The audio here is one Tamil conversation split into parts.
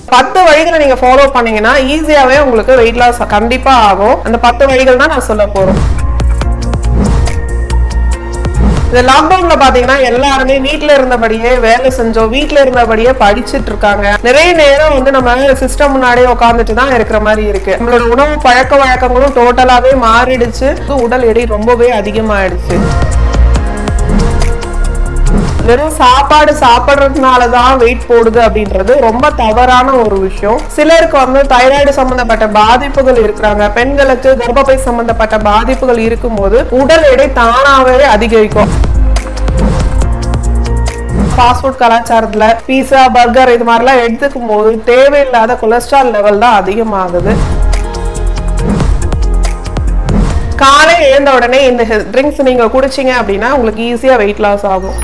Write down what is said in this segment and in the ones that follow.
பத்து வழிகளை நீங்க ஃபாலோ பண்ணீங்கன்னா ஈஸியாவே உங்களுக்கு வெயிட் லாஸ் கண்டிப்பா ஆகும் அந்த பத்து வழிகள் தான் நான் சொல்ல போறோம் இந்த லாக்டவுன்ல பாத்தீங்கன்னா எல்லாருமே வீட்ல இருந்தபடியே வேலை செஞ்சோம் வீட்ல இருந்தபடியே படிச்சிட்டு இருக்காங்க நிறைய நேரம் வந்து நம்ம சிஸ்டம் முன்னாடியே உட்காந்துட்டு தான் இருக்கிற மாதிரி இருக்கு நம்மளோட உணவு பழக்க வழக்கங்களும் டோட்டலாவே மாறிடுச்சு உடல் எடை ரொம்பவே அதிகமாயிடுச்சு வெறும் சாப்பாடு சாப்பிடுறதுனால தான் வெயிட் போடுது அப்படின்றது ரொம்ப தவறான ஒரு விஷயம் சிலருக்கு வந்து தைராய்டு சம்பந்தப்பட்ட பாதிப்புகள் இருக்கிறாங்க பெண்களுக்கு கர்ப்பப்பை சம்பந்தப்பட்ட பாதிப்புகள் இருக்கும்போது உடல் எடை தானாவே அதிகரிக்கும் ஃபாஸ்ட் ஃபுட் கலாச்சாரத்துல பீஸா பர்கர் இது மாதிரிலாம் எடுத்துக்கும் போது தேவையில்லாத கொலஸ்ட்ரால் லெவல் தான் அதிகமாகுது காலை எழுந்த உடனே இந்த ட்ரிங்க்ஸ் நீங்க குடிச்சீங்க அப்படின்னா உங்களுக்கு ஈஸியா வெயிட் லாஸ் ஆகும்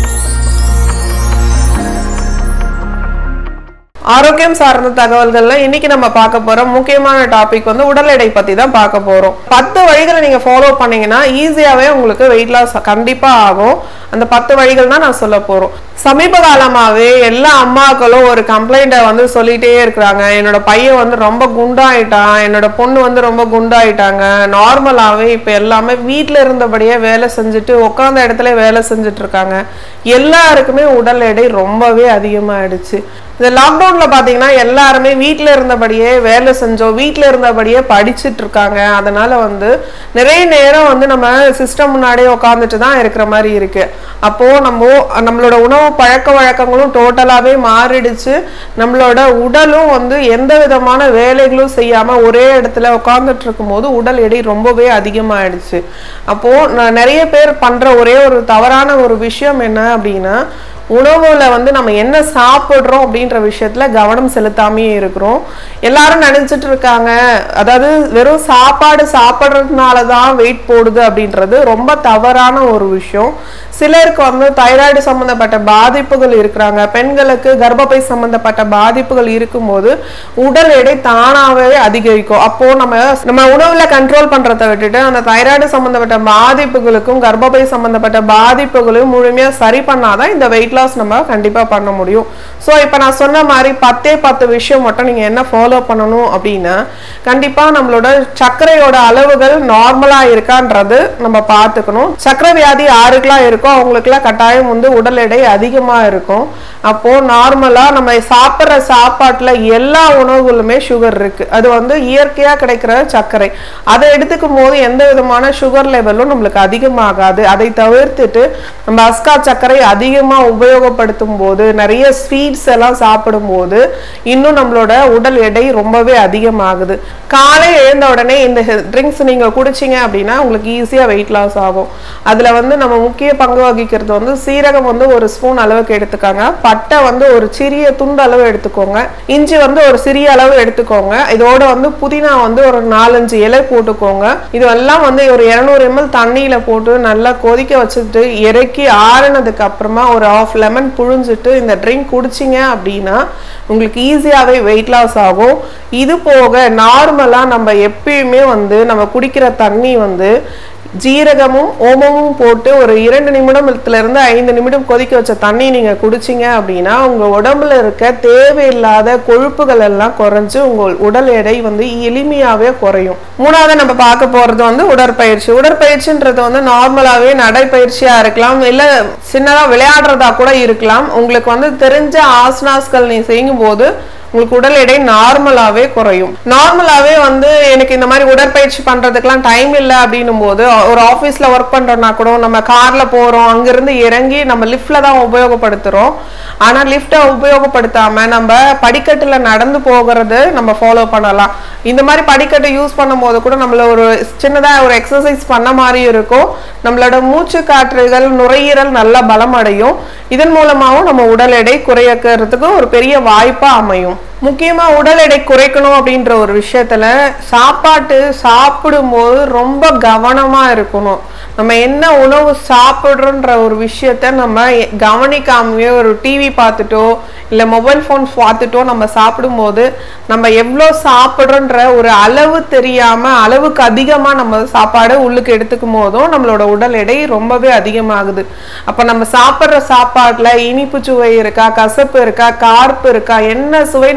ஆரோக்கியம் சார்ந்த தகவல்கள்ல இன்னைக்கு நம்ம பார்க்க போற முக்கியமான டாபிக் வந்து உடல் எடை பத்தி தான் பார்க்க போறோம் பத்து வழிகளை நீங்க ஃபாலோ பண்ணீங்கன்னா ஈஸியாவே உங்களுக்கு வெயிட் லாஸ் கண்டிப்பா ஆகும் அந்த பத்து வழிகள் தான் நான் சொல்ல போறோம் சமீப காலமாவே எல்லா அம்மாக்களும் ஒரு கம்ப்ளைண்ட்டை வந்து சொல்லிட்டே இருக்கிறாங்க என்னோட பையன் வந்து ரொம்ப குண்டாயிட்டான் என்னோட பொண்ணு வந்து ரொம்ப குண்டாயிட்டாங்க நார்மலாவே இப்ப எல்லாமே வீட்ல இருந்தபடியே வேலை செஞ்சுட்டு உட்காந்த இடத்துல வேலை செஞ்சுட்டு இருக்காங்க எல்லாருக்குமே உடல் எடை ரொம்பவே அதிகமாயிடுச்சு இந்த லாக்டவுன்ல பாத்தீங்கன்னா எல்லாருமே வீட்ல இருந்தபடியே வேலை செஞ்சோம் வீட்ல இருந்தபடியே படிச்சிட்டு இருக்காங்க அதனால வந்து நிறைய நேரம் வந்து நம்ம சிஸ்டம் முன்னாடியே உட்காந்துட்டு தான் இருக்கிற மாதிரி இருக்கு அப்போ நம்ம நம்மளோட உணவு பழக்க வழக்கங்களும் டோட்டலாவே மாறிடுச்சு நம்மளோட உடலும் வந்து எந்த விதமான வேலைகளும் செய்யாம ஒரே இடத்துல உட்காந்துட்டு இருக்கும்போது உடல் எடை ரொம்பவே அதிகமாயிடுச்சு அப்போ நான் நிறைய பேர் பண்ற ஒரே ஒரு தவறான ஒரு விஷயம் என்ன அப்படின்னா உணவுல வந்து நம்ம என்ன சாப்பிடுறோம் அப்படின்ற விஷயத்துல கவனம் செலுத்தாமையே இருக்கிறோம் எல்லாரும் நினைச்சிட்டு இருக்காங்க அதாவது வெறும் சாப்பாடு சாப்பிடுறதுனால தான் வெயிட் போடுது அப்படின்றது ரொம்ப தவறான ஒரு விஷயம் சிலருக்கு வந்து தைராய்டு சம்பந்தப்பட்ட பாதிப்புகள் இருக்கிறாங்க பெண்களுக்கு கர்ப்பப்பை சம்பந்தப்பட்ட பாதிப்புகள் இருக்கும்போது உடல் எடை தானாவே அதிகரிக்கும் அப்போ நம்ம நம்ம உணவுல கண்ட்ரோல் பண்றதை விட்டுட்டு அந்த தைராய்டு சம்பந்தப்பட்ட பாதிப்புகளுக்கும் கர்ப்பப்பை சம்பந்தப்பட்ட பாதிப்புகளையும் முழுமையா சரி பண்ணாதான் இந்த வெயிட் லாஸ் நம்ம கண்டிப்பா பண்ண முடியும் ஸோ இப்போ நான் சொன்ன மாதிரி பத்தே பத்து விஷயம் மட்டும் நீங்க என்ன ஃபாலோ பண்ணணும் அப்படின்னா கண்டிப்பா நம்மளோட சர்க்கரையோட அளவுகள் நார்மலா இருக்கான்றது நம்ம பார்த்துக்கணும் சர்க்கரை வியாதி யாருக்கெல்லாம் இருக்கோ அவங்களுக்குலாம் கட்டாயம் வந்து உடல் எடை அதிகமா இருக்கும் அப்போ நார்மலா நம்ம சாப்பிட்ற சாப்பாட்டுல எல்லா உணவுகளுமே சுகர் இருக்கு அது வந்து இயற்கையா கிடைக்கிற சர்க்கரை அதை எடுத்துக்கும் போது எந்த விதமான சுகர் லெவலும் நம்மளுக்கு அதிகமாகாது அதை தவிர்த்துட்டு நம்ம அஸ்கா சர்க்கரை அதிகமா உபயோகப்படுத்தும் போது நிறைய ஸ்வீட்ஸ் எல்லாம் சாப்பிடும் போது இன்னும் நம்மளோட உடல் எடை ரொம்பவே அதிகமாகுது காலை எழுந்த உடனே இந்த ட்ரிங்க்ஸ் நீங்க குடிச்சீங்க அப்படின்னா உங்களுக்கு ஈஸியா வெயிட் லாஸ் ஆகும் அதுல வந்து நம்ம முக்கிய பங்கு வகிக்கிறது வந்து சீரகம் வந்து ஒரு ஸ்பூன் அளவுக்கு எடுத்துக்காங்க பட்டை வந்து ஒரு சிறிய துண்டு அளவு எடுத்துக்கோங்க இஞ்சி வந்து ஒரு சிறிய அளவு எடுத்துக்கோங்க இதோட வந்து புதினா வந்து ஒரு நாலஞ்சு இலை போட்டுக்கோங்க இது எல்லாம் வந்து ஒரு இருநூறு எம்எல் தண்ணியில போட்டு நல்லா கொதிக்க வச்சுட்டு இறக்கி ஆறுனதுக்கு அப்புறமா ஒரு ஆஃப் லெமன் புழிஞ்சிட்டு இந்த ட்ரிங்க் குடிச்சிங்க அப்படின்னா உங்களுக்கு ஈஸியாகவே வெயிட் லாஸ் ஆகும் இது போக நார்மலாக நம்ம எப்பயுமே வந்து நம்ம குடிக்கிற தண்ணி வந்து ஜீரகமும் ஓமமும் போட்டு ஒரு இரண்டு நிமிடத்துல இருந்து ஐந்து நிமிடம் கொதிக்க வச்ச தண்ணி நீங்க குடிச்சீங்க அப்படின்னா உங்க உடம்புல இருக்க தேவையில்லாத கொழுப்புகள் எல்லாம் குறைஞ்சு உங்க உடல் எடை வந்து எளிமையாவே குறையும் மூணாவது நம்ம பார்க்க போறது வந்து உடற்பயிற்சி உடற்பயிற்சின்றது வந்து நார்மலாவே நடைப்பயிற்சியா இருக்கலாம் இல்ல சின்னதா விளையாடுறதா கூட இருக்கலாம் உங்களுக்கு வந்து தெரிஞ்ச ஆசனாஸ்கள் நீ செய்யும் போது உங்களுக்கு உடல் எடை நார்மலாவே குறையும் நார்மலாவே வந்து எனக்கு இந்த மாதிரி உடற்பயிற்சி பண்றதுக்கெல்லாம் டைம் இல்லை அப்படின்னும் போது ஒரு ஆஃபீஸ்ல ஒர்க் பண்றோம்னா கூட நம்ம கார்ல போறோம் அங்கிருந்து இறங்கி நம்ம லிஃப்ட்ல தான் உபயோகப்படுத்துறோம் ஆனா லிஃப்ட்டை உபயோகப்படுத்தாம நம்ம படிக்கட்டுல நடந்து போகிறது நம்ம ஃபாலோ பண்ணலாம் இந்த மாதிரி படிக்கட்டை யூஸ் பண்ணும்போது கூட நம்மள ஒரு சின்னதா ஒரு எக்ஸசைஸ் பண்ண மாதிரி இருக்கும் நம்மளோட மூச்சு காற்றுகள் நுரையீரல் நல்லா பலம் அடையும் இதன் மூலமாகவும் நம்ம உடல் எடை குறைக்கிறதுக்கு ஒரு பெரிய வாய்ப்பா அமையும் முக்கியமா உடல் எடை குறைக்கணும் அப்படின்ற ஒரு விஷயத்துல சாப்பாட்டு சாப்பிடும்போது ரொம்ப கவனமா இருக்கணும் நம்ம என்ன உணவு சாப்பிடுறோன்ற ஒரு விஷயத்த நம்ம கவனிக்காமையோ ஒரு டிவி பார்த்துட்டோ இல்லை மொபைல் ஃபோன் பார்த்துட்டோ நம்ம சாப்பிடும்போது நம்ம எவ்வளோ சாப்பிட்றோன்ற ஒரு அளவு தெரியாம அளவுக்கு அதிகமாக நம்ம சாப்பாடு உள்ளுக்கு எடுத்துக்கும் போதும் நம்மளோட உடல் எடை ரொம்பவே அதிகமாகுது அப்போ நம்ம சாப்பிட்ற சாப்பாட்டில் இனிப்பு சுவை இருக்கா கசப்பு இருக்கா கார்ப்பு இருக்கா என்ன சுவை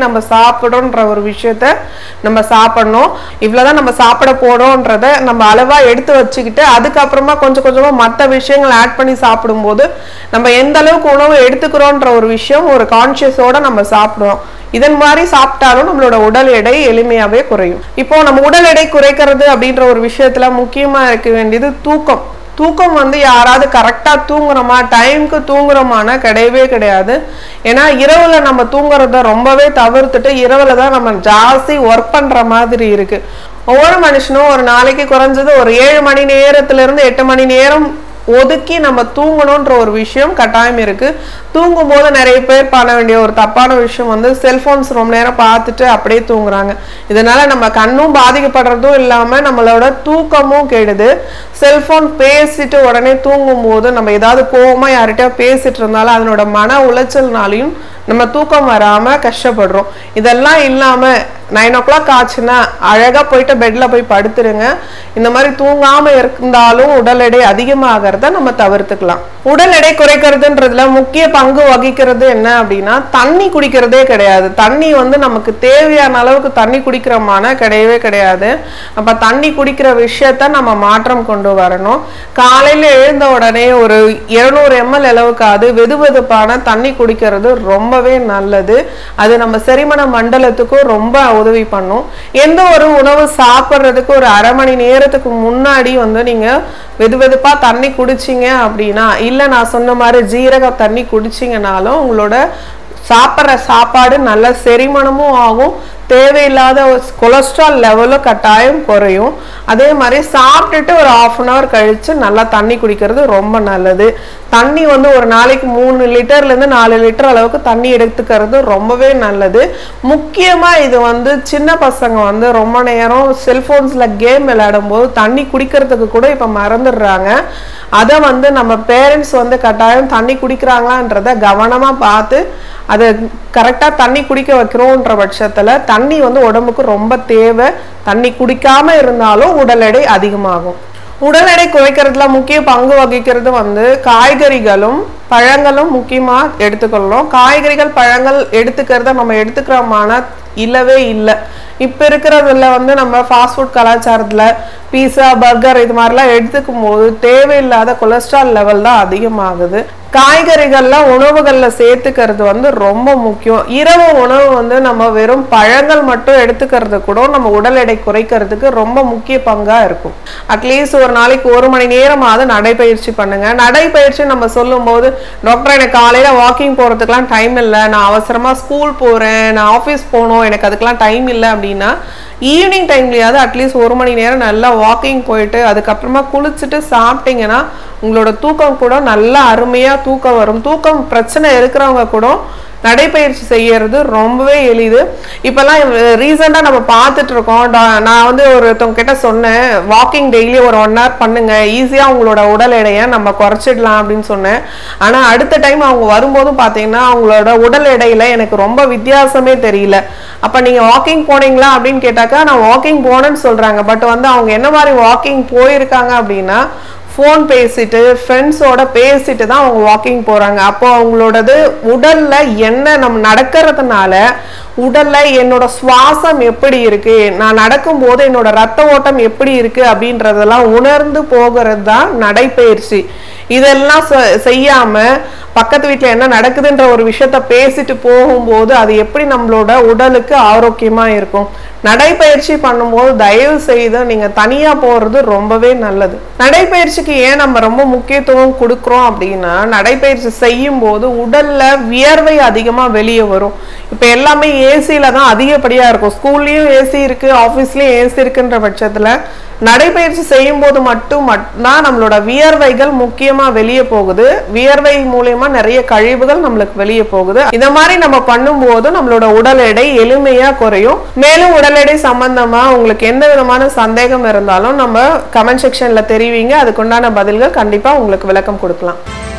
நம்ம சாப்பிடணுன்ற ஒரு விஷயத்த நம்ம சாப்பிடணும் இவ்வளவுதான் நம்ம சாப்பிட போறோம்ன்றத நம்ம அளவா எடுத்து வச்சுக்கிட்டு அதுக்கப்புறமா கொஞ்சம் கொஞ்சமா மற்ற விஷயங்கள் ஆட் பண்ணி சாப்பிடும்போது நம்ம எந்த அளவுக்கு உணவு எடுத்துக்கிறோன்ற ஒரு விஷயம் ஒரு கான்சியஸோட நம்ம சாப்பிடுவோம் இதன் மாதிரி சாப்பிட்டாலும் நம்மளோட உடல் எடை எளிமையாவே குறையும் இப்போ நம்ம உடல் எடை குறைக்கிறது அப்படின்ற ஒரு விஷயத்துல முக்கியமா இருக்க வேண்டியது தூக்கம் தூக்கம் வந்து யாராவது கரெக்டா தூங்குறோமா டைம்க்கு தூங்குறோமானா கிடையவே கிடையாது ஏன்னா இரவுல நம்ம தூங்குறத ரொம்பவே தவிர்த்துட்டு இரவுல தான் நம்ம ஜாஸ்தி ஒர்க் பண்ற மாதிரி இருக்கு ஒவ்வொரு மனுஷனும் ஒரு நாளைக்கு குறைஞ்சது ஒரு ஏழு மணி நேரத்துல இருந்து எட்டு மணி நேரம் ஒதுக்கி நம்ம தூங்கணுன்ற ஒரு விஷயம் கட்டாயம் இருக்கு தூங்கும் போது நிறைய பேர் பண்ண வேண்டிய ஒரு தப்பான விஷயம் வந்து செல்போன்ஸ் ரொம்ப நேரம் பார்த்துட்டு அப்படியே தூங்குறாங்க இதனால நம்ம கண்ணும் பாதிக்கப்படுறதும் இல்லாம நம்மளோட தூக்கமும் கெடுது செல்போன் பேசிட்டு உடனே தூங்கும் போது நம்ம ஏதாவது கோவமா யார்கிட்டயா பேசிட்டு இருந்தாலும் அதனோட மன உளைச்சல்னாலையும் நம்ம தூக்கம் வராம கஷ்டப்படுறோம் இதெல்லாம் இல்லாம நைன் ஓ கிளாக் ஆச்சுன்னா அழகா போயிட்டு பெட்ல போய் படுத்துருங்க இந்த மாதிரி தூங்காம இருந்தாலும் உடல் எடை அதிகமாகிறத நம்ம தவிர்த்துக்கலாம் உடல் எடை குறைக்கிறதுன்றதுல முக்கிய பங்கு வகிக்கிறது என்ன அப்படின்னா தண்ணி குடிக்கிறதே கிடையாது தண்ணி வந்து நமக்கு தேவையான அளவுக்கு தண்ணி குடிக்கிறோமான கிடையவே கிடையாது அப்ப தண்ணி குடிக்கிற விஷயத்த நம்ம மாற்றம் கொண்டு வரணும் காலையில எழுந்த உடனே ஒரு இருநூறு எம்எல் அளவுக்காவது வெது வெதுப்பான தண்ணி குடிக்கிறது ரொம்பவே நல்லது அது நம்ம செரிமான மண்டலத்துக்கும் ரொம்ப உதவி பண்ணும் எந்த ஒரு உணவு சாப்பிட்றதுக்கு ஒரு அரை மணி நேரத்துக்கு முன்னாடி வந்து நீங்க வெது வெதுப்பா தண்ணி குடிச்சிங்க அப்படின்னா இல்லை நான் சொன்ன மாதிரி ஜீரக தண்ணி குடிச்சிங்கனாலும் உங்களோட சாப்பிட்ற சாப்பாடு நல்ல செரிமானமும் ஆகும் தேவையில்லாத கொலஸ்ட்ரால் லெவலும் கட்டாயம் குறையும் அதே மாதிரி சாப்பிட்டுட்டு ஒரு ஆஃப் அன் ஹவர் கழிச்சு நல்லா தண்ணி குடிக்கிறது ரொம்ப நல்லது தண்ணி வந்து ஒரு நாளைக்கு மூணு லிட்டர்லேருந்து நாலு லிட்டர் அளவுக்கு தண்ணி எடுத்துக்கிறது ரொம்பவே நல்லது முக்கியமாக இது வந்து சின்ன பசங்க வந்து ரொம்ப நேரம் செல்ஃபோன்ஸில் கேம் விளையாடும் போது தண்ணி குடிக்கிறதுக்கு கூட இப்போ மறந்துடுறாங்க அதை வந்து நம்ம பேரண்ட்ஸ் வந்து கட்டாயம் தண்ணி குடிக்கிறாங்களான்றத கவனமாக பார்த்து அதை கரெக்டாக தண்ணி குடிக்க வைக்கிறோன்ற பட்சத்தில் தண்ணி வந்து உடம்புக்கு ரொம்ப தேவை தண்ணி குடிக்காம இருந்தாலும் உடல் எடை அதிகமாகும் உடல் எடை குறைக்கிறதுல முக்கிய பங்கு வகிக்கிறது வந்து காய்கறிகளும் பழங்களும் முக்கியமாக எடுத்துக்கொள்ளணும் காய்கறிகள் பழங்கள் எடுத்துக்கிறத நம்ம எடுத்துக்கிறோமான இல்லவே இல்லை இப்போ இருக்கிறதுல வந்து நம்ம ஃபாஸ்ட் ஃபுட் கலாச்சாரத்தில் பீஸா பர்கர் இது மாதிரிலாம் எடுத்துக்கும் போது தேவையில்லாத கொலஸ்ட்ரால் லெவல் தான் அதிகமாகுது காய்கறிகள்லாம் உணவுகளில் சேர்த்துக்கிறது வந்து ரொம்ப முக்கியம் இரவு உணவு வந்து நம்ம வெறும் பழங்கள் மட்டும் எடுத்துக்கிறது கூட நம்ம உடல் எடை குறைக்கிறதுக்கு ரொம்ப முக்கிய பங்காக இருக்கும் அட்லீஸ்ட் ஒரு நாளைக்கு ஒரு மணி நேரமாவது நடைப்பயிற்சி பண்ணுங்க நடைப்பயிற்சி நம்ம சொல்லும்போது டாக்டர் எனக்கு காலையில் வாக்கிங் போகிறதுக்கெலாம் டைம் இல்லை நான் அவசரமாக ஸ்கூல் போகிறேன் நான் ஆஃபீஸ் போகணும் எனக்கு அதுக்கெலாம் டைம் இல்லை அப்படின்னா ஈவினிங் டைம்லயாவது அட்லீஸ்ட் ஒரு மணி நேரம் நல்லா வாக்கிங் போயிட்டு அதுக்கப்புறமா குளிச்சுட்டு சாப்பிட்டீங்கன்னா உங்களோட தூக்கம் கூட நல்லா அருமையாக தூக்கம் வரும் தூக்கம் பிரச்சனை இருக்கிறவங்க கூட நடைப்பயிற்சி செய்யறது ரொம்பவே எளிது இப்போல்லாம் ரீசெண்டாக நம்ம பார்த்துட்டு இருக்கோம் டா- நான் வந்து ஒருத்தவங்க கிட்ட சொன்னேன் வாக்கிங் டெய்லி ஒரு ஒன் ஹவர் பண்ணுங்க ஈஸியாக உங்களோட உடல் எடையை நம்ம குறைச்சிடலாம் அப்படின்னு சொன்னேன் ஆனால் அடுத்த டைம் அவங்க வரும்போதும் பார்த்தீங்கன்னா அவங்களோட உடல் எடையில எனக்கு ரொம்ப வித்தியாசமே தெரியல அப்போ நீங்கள் வாக்கிங் போனீங்களா அப்படின்னு கேட்டாக்கா நான் வாக்கிங் போனேன்னு சொல்கிறாங்க பட் வந்து அவங்க என்ன மாதிரி வாக்கிங் போயிருக்காங்க அப்படின்னா ஃபோன் பேசிட்டு ஃப்ரெண்ட்ஸோட பேசிட்டு தான் அவங்க வாக்கிங் போறாங்க அப்போ அவங்களோடது உடல்ல என்ன நம்ம நடக்கிறதுனால உடல்ல என்னோட சுவாசம் எப்படி இருக்கு நான் நடக்கும்போது என்னோட ரத்த ஓட்டம் எப்படி இருக்கு அப்படின்றதெல்லாம் உணர்ந்து போகிறது தான் நடைப்பயிற்சி இதெல்லாம் செ- செய்யாம பக்கத்து வீட்டில் என்ன நடக்குதுன்ற ஒரு விஷயத்த பேசிட்டு போகும்போது அது எப்படி நம்மளோட உடலுக்கு ஆரோக்கியமா இருக்கும் நடைப்பயிற்சி பண்ணும்போது தயவு செய்து நீங்க தனியா போறது ரொம்பவே நல்லது நடைப்பயிற்சிக்கு ஏன் நம்ம ரொம்ப முக்கியத்துவம் கொடுக்குறோம் அப்படின்னா நடைப்பயிற்சி செய்யும் போது உடல்ல வியர்வை அதிகமா வெளியே வரும் இப்ப எல்லாமே ஏசியில தான் அதிகப்படியா இருக்கும் ஸ்கூல்லயும் ஏசி இருக்கு ஆஃபீஸ்லயும் ஏசி இருக்குன்ற பட்சத்துல நடைப்பயிற்சி செய்யும் போது மட்டும் மட்டும்தான் நம்மளோட வியர்வைகள் முக்கியமா வெளியே போகுது வியர்வை மூலியமா நிறைய கழிவுகள் நம்மளுக்கு வெளியே போகுது இந்த மாதிரி நம்ம பண்ணும்போது நம்மளோட உடல் எடை எளிமையா குறையும் மேலும் உடல் எடை சம்பந்தமா உங்களுக்கு எந்த விதமான சந்தேகம் இருந்தாலும் நம்ம கமெண்ட் செக்ஷன்ல தெரிவிங்க அதுக்குண்டான பதில்கள் கண்டிப்பா உங்களுக்கு விளக்கம் கொடுக்கலாம்